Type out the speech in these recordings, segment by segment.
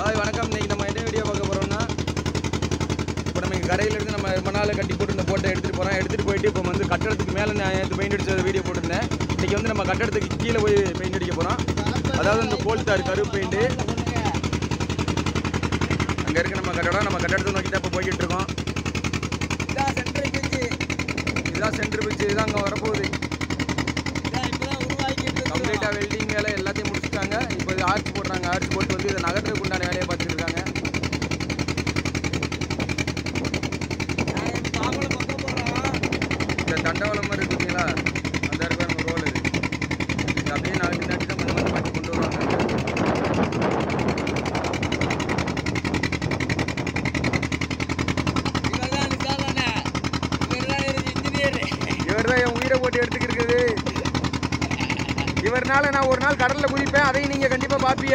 Hi வணக்கம் இன்னைக்கு நம்ம என்ன வீடியோ பார்க்க போகிறோம்னா இப்போ நம்ம இங்கே கரையிலேருந்து நம்ம ரொம்ப நாள் கட்டி போட்டு இந்த போட்டை எடுத்துகிட்டு போகிறோம் எடுத்துகிட்டு போயிட்டு இப்போ வந்து கட்டடத்துக்கு மேலே நான் நேற்று பெயிண்ட் அடிச்ச வீடியோ போட்டிருந்தேன் இன்றைக்கி வந்து நம்ம கட்டடத்துக்கு கீழே போய் பெயிண்ட் அடிக்க போகிறோம் அதாவது இந்த கோல்தார் கருப்பு பெயிண்ட்டு அங்கே இருக்க நம்ம கட்டடம் நம்ம கட்டடத்தை நோக்கி தான் இப்போ போய்கிட்டு இருக்கோம் இதான் சென்ட்ரல் பிரிட்ஜ் இதுதான் சென்டர் பிரிட்ஜ் இதுதான் அங்கே வரப்போகுது இதான் இப்பதான் உருவாக்கிட்டு இருக்கிறோம். கம்ப்ளீட்டாக வெல்டிங் வேலை எல்லாத்தையும் முடிச்சுட்டாங்க இப்போ இது ஆர்ச் போடுறாங்க ஆர்ச் போட்டு வந்து இதை நகர்றதுக்கு உண்டான வேலையை பார்த்துட்டு இருக்காங்க நான் இப்ப மாம்பழம் பக்கம் போடுறோம். இந்த தண்டவாளம் மாதிரி இருக்கு பார்த்தீங்களா அந்த இடத்துல நம்ம ரோல் இது இது அப்படியே நாளைக்கு நாட்டி தான் கொஞ்சம் கொஞ்சம் மாட்டி கொண்டு வருவாங்க இவர்தான் நிசால் அண்ணன். இவர்தான் இவருக்கு engineer. இவர் தான் என் உயிரை போட்டு எடுத்துக்கிட்டு இவர்னால நான் ஒரு நாள் கடலில் குதிப்பேன் அதையும் நீங்கள் கண்டிப்பாக பார்ப்பீங்க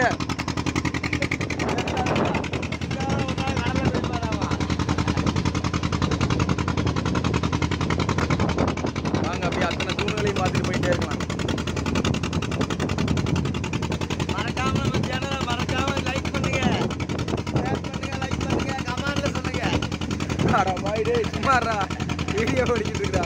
இவர்தான் ஒரு நாள் கடல்ல போயிருப்பாராமா. வாங்க அப்படியே அத்தனை தூண்களையும் பார்த்துட்டு போயிட்டே இருக்கலாம் மறக்காம நம்ம channel அ மறக்காம like பண்ணுங்க. share பண்ணுங்க, like பண்ணுங்க, comment ல சொல்லுங்க. ஆடா பாய் டேய் சும்மாடா வீடியோ ஓடிக்கிட்டு இருக்கா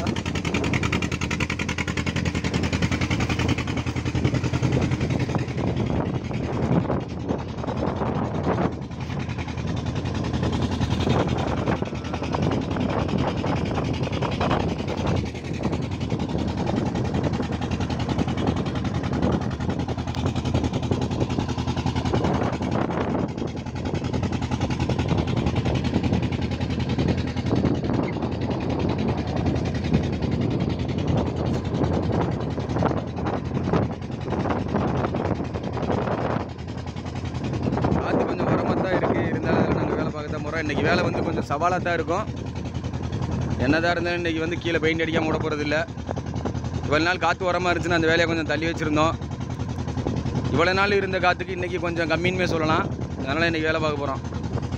காற்று கொஞ்சம் உரமாக தான் இருக்குது இருந்தாலும் நாங்கள் வேலை பார்க்க தான் போகிறோம் இன்றைக்கி வேலை வந்து கொஞ்சம் சவாலாக தான் இருக்கும் என்னதான் இருந்தாலும் இன்றைக்கி வந்து கீழே பெயிண்ட் அடிக்காம விட போகிறது இல்லை இவ்வளோ நாள் காற்று உரமாக இருந்துச்சுன்னு அந்த வேலையை கொஞ்சம் தள்ளி வச்சுருந்தோம் இவ்வளோ நாள் இருந்த காற்றுக்கு இன்றைக்கி கொஞ்சம் கம்மின்மே சொல்லலாம் அதனால் இன்றைக்கி வேலை பார்க்க போகிறோம்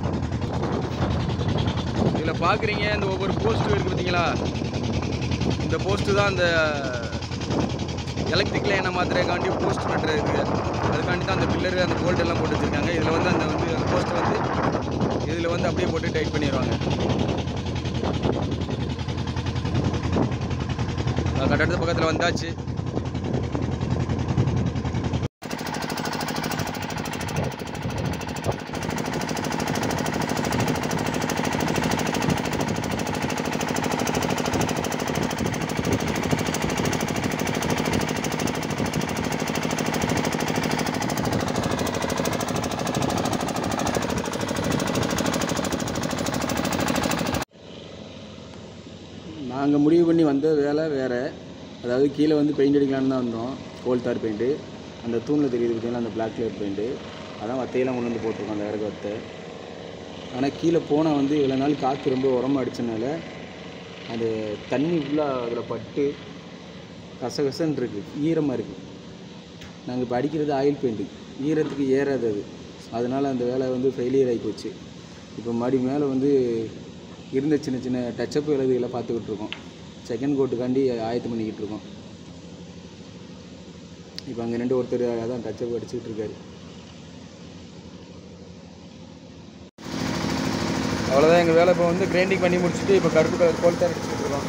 இதில் பார்க்குறீங்க இந்த ஒவ்வொரு போஸ்ட்டும் இருக்குது பார்த்தீங்களா இந்த போஸ்ட்டு தான் அந்த எலக்ட்ரிக் லைனை மாத்திரைக்காண்டி போஸ்ட் நட்டுறதுக்கு அதுக்காண்டி தான் அந்த பில்லரு அந்த போல்ட் எல்லாம் போட்டு வச்சுருக்காங்க இதில் வந்து அந்த வந்து அந்த போஸ்ட்டை வந்து இதில் வந்து அப்படியே போட்டு டைட் பண்ணிடுவாங்க அஹ் கட்டடத்து பக்கத்தில் வந்தாச்சு நாங்கள் முடிவு பண்ணி வந்த வேலை வேறு அதாவது கீழே வந்து பெயிண்ட் அடிக்கலான்னு தான் வந்தோம் கோல்தார் பெயிண்ட்டு அந்த தூணில் தெரியுது பார்த்தீங்களா அந்த பிளாக் கலர் பெயிண்ட்டு அதான் வத்தையெல்லாம் கொண்டு வந்து போட்டிருக்கோம் அந்த இறகு வத்தை ஆனால் கீழே போனால் வந்து இவ்வளோ நாள் காற்று ரொம்ப உரமாக அடிச்சனால அந்த தண்ணி ஃபுல்லாக அதில் பட்டு கசகசன்னு இருக்குது ஈரமாக இருக்குது நாங்கள் இப்போ அடிக்கிறது ஆயில் பெயிண்ட்டு ஈரத்துக்கு ஏறாது அது அதனால் அந்த வேலை வந்து ஃபெயிலியர் ஆகி போச்சு இப்போ மறுபடி மேலே வந்து இருந்த சின்ன சின்ன டச்சப் எழுதுகளை பார்த்துக்கிட்டு இருக்கோம் செகண்ட் கோட்டுக்காண்டி ஆயத்தம் பண்ணிக்கிட்டு இருக்கோம் இப்போ அங்கே ரெண்டு ஒருத்தர் அதான் டச்சப் அடிச்சுக்கிட்டு இருக்காரு அவ்வளோதான் எங்கள் வேலை இப்போ வந்து கிரைண்டிங் பண்ணி முடிச்சுட்டு இப்போ கருப்பு கலர் கோல் தான் அடிச்சுட்டு இருக்கோம்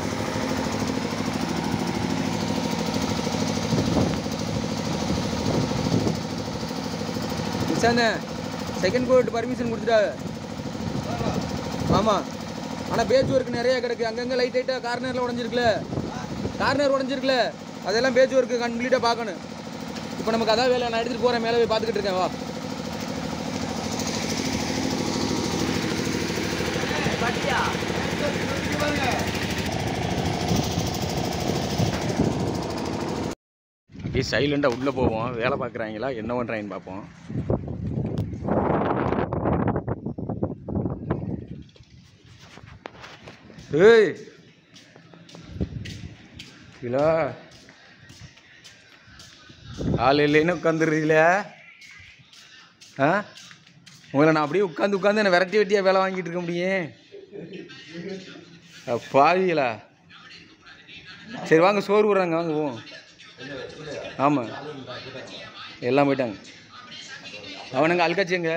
நிஷாந்த செகண்ட் கோட் பர்மிஷன் கொடுத்துட்டாங்க ஆமாம் ஆனால் பேஜ் ஒர்க் நிறைய கிடக்கு அங்கங்கே லைட் லைட்டாக கார்னரில் உடஞ்சிருக்குல கார்னர் உடஞ்சிருக்குல அதெல்லாம் பேஜ் ஒர்க்கு கம்ப்ளீட்டாக பார்க்கணும் இப்போ நமக்கு அதான் வேலை நான் எடுத்துகிட்டு போகிறேன் மேலே போய் பார்த்துக்கிட்டு இருக்கேன் வா பாத்தியா? அப்படியே சைலண்டாக உள்ளே போவோம் வேலை பார்க்குறாங்களா என்ன பண்ணுறாங்கன்னு பார்ப்போம் ஏய் கிலோ ஆள் இல்லைன்னு உட்காந்துருக்கீங்களே ஆ உங்களை நான் அப்படியே உட்காந்து உட்காந்து என்ன விரட்டி வெட்டியாக வேலை வாங்கிட்டு இருக்க முடியும் அ, பாவிகளா சரி வாங்க சோறு விட்றாங்க வாங்க போவோம் ஆமாம் எல்லாம் போயிட்டாங்க அவனுங்க அல்காச்சிங்க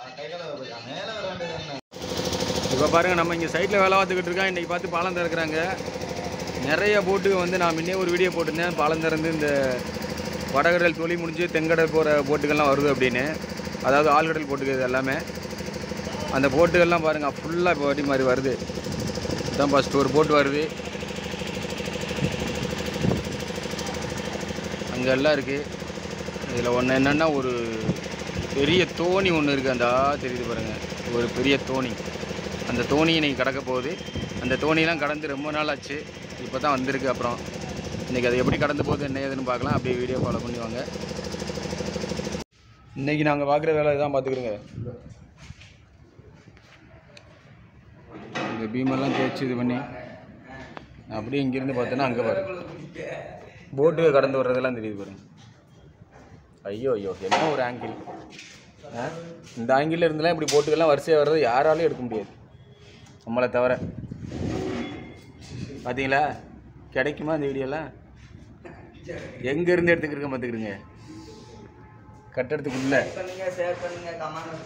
இப்போ பாருங்கள் நம்ம இங்கே சைட்டில் வேலை பார்த்துக்கிட்டு இருக்கோம் இன்றைக்கி பார்த்து பாலம் திறக்கிறாங்க நிறைய போட்டுக்கு வந்து நான் முன்னே ஒரு வீடியோ போட்டிருந்தேன் பாலம் திறந்து இந்த வடகடல் தொழில் முடிஞ்சு தென்கடல் போகிற போட்டுகள்லாம் வருது அப்படின்னு அதாவது ஆழ்கடல் போட்டுக்கு இது எல்லாமே அந்த போட்டுகள்லாம் பாருங்கள் ஃபுல்லாக இப்போ வட்டி மாதிரி வருது இதான் ஃபஸ்ட்டு ஒரு போட்டு வருது அங்கே எல்லாம் இருக்குது இதில் ஒன்று என்னென்னா ஒரு பெரிய தோணி ஒன்று இருக்குது அந்த ஆ தெரியுது பாருங்கள் ஒரு பெரிய தோணி அந்த தோணி இன்னைக்கு கடக்க போகுது அந்த தோணியெலாம் கடந்து ரொம்ப நாள் ஆச்சு இப்போ தான் வந்திருக்கு அப்புறம் இன்றைக்கி அது எப்படி கடந்து போகுது என்ன ஏதுன்னு பார்க்கலாம் அப்படியே வீடியோ ஃபாலோ பண்ணி வாங்க இன்றைக்கி நாங்கள் பார்க்குற வேலை தான் பார்த்துக்குறோங்க இந்த பீமெல்லாம் தேய்ச்சி இது பண்ணி அப்படியே இங்கேருந்து பார்த்தோன்னா அங்கே பாரு போட்டு கடந்து வர்றதெல்லாம் தெரியுது பாருங்க ஐயோ ஐயோ என்ன ஒரு ஆங்கிள் ஆ? இந்த ஆங்கிளில் இருந்தெல்லாம் இப்படி போட்டுக்கெல்லாம் வரிசையாக வர்றது யாராலையும் எடுக்க முடியாது நம்மளை தவிர பார்த்தீங்களா கிடைக்குமா இந்த வீடியோலாம் எங்கேருந்து எடுத்துக்கிறங்க பார்த்துக்கிறங்க கட்டடத்துக்குள்ள பண்ணுங்க ஷேர் பண்ணுங்க கமெண்ட்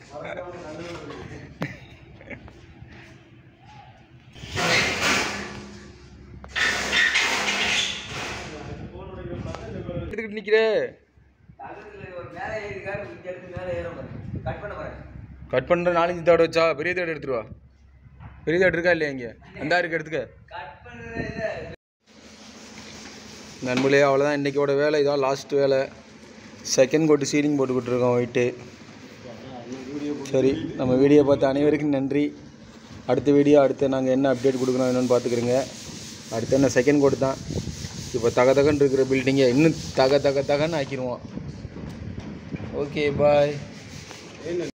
எடுத்துக்கிட்டு நிற்கிற ஒரு மேலே ஏறிக்காரு இங்க எடுத்து மேலே ஏற பாருங்க கட் பண்ண பாருங்க கட் பண்ணுற நாலஞ்சு தேட வச்சா பெரிய தேட எடுத்துட்டு வா பெரிய தேட இருக்கா இல்லையா இங்கே அந்த இருக்கு எடுத்துக்க கட் பண்ணுறது இல்லை நண்பர்களே அவ்வளோதான் இன்றைக்கோட வேலை இதான் லாஸ்ட் வேலை செகண்ட் கோட்டு சீலிங் போட்டுக்கிட்டு இருக்கோம் ஒயிட்டு சரி நம்ம வீடியோ பார்த்த அனைவருக்கும் நன்றி அடுத்த வீடியோ அடுத்து நாங்கள் என்ன அப்டேட் கொடுக்கணும் என்னன்னு பார்த்துக்கிறோங்க அடுத்து என்ன செகண்ட் கோட் தான் இப்போ தக தகன்னு இருக்கிற பில்டிங்கை இன்னும் தக தக தகன்னு ஆக்கிடுவோம் ஓகே பாய்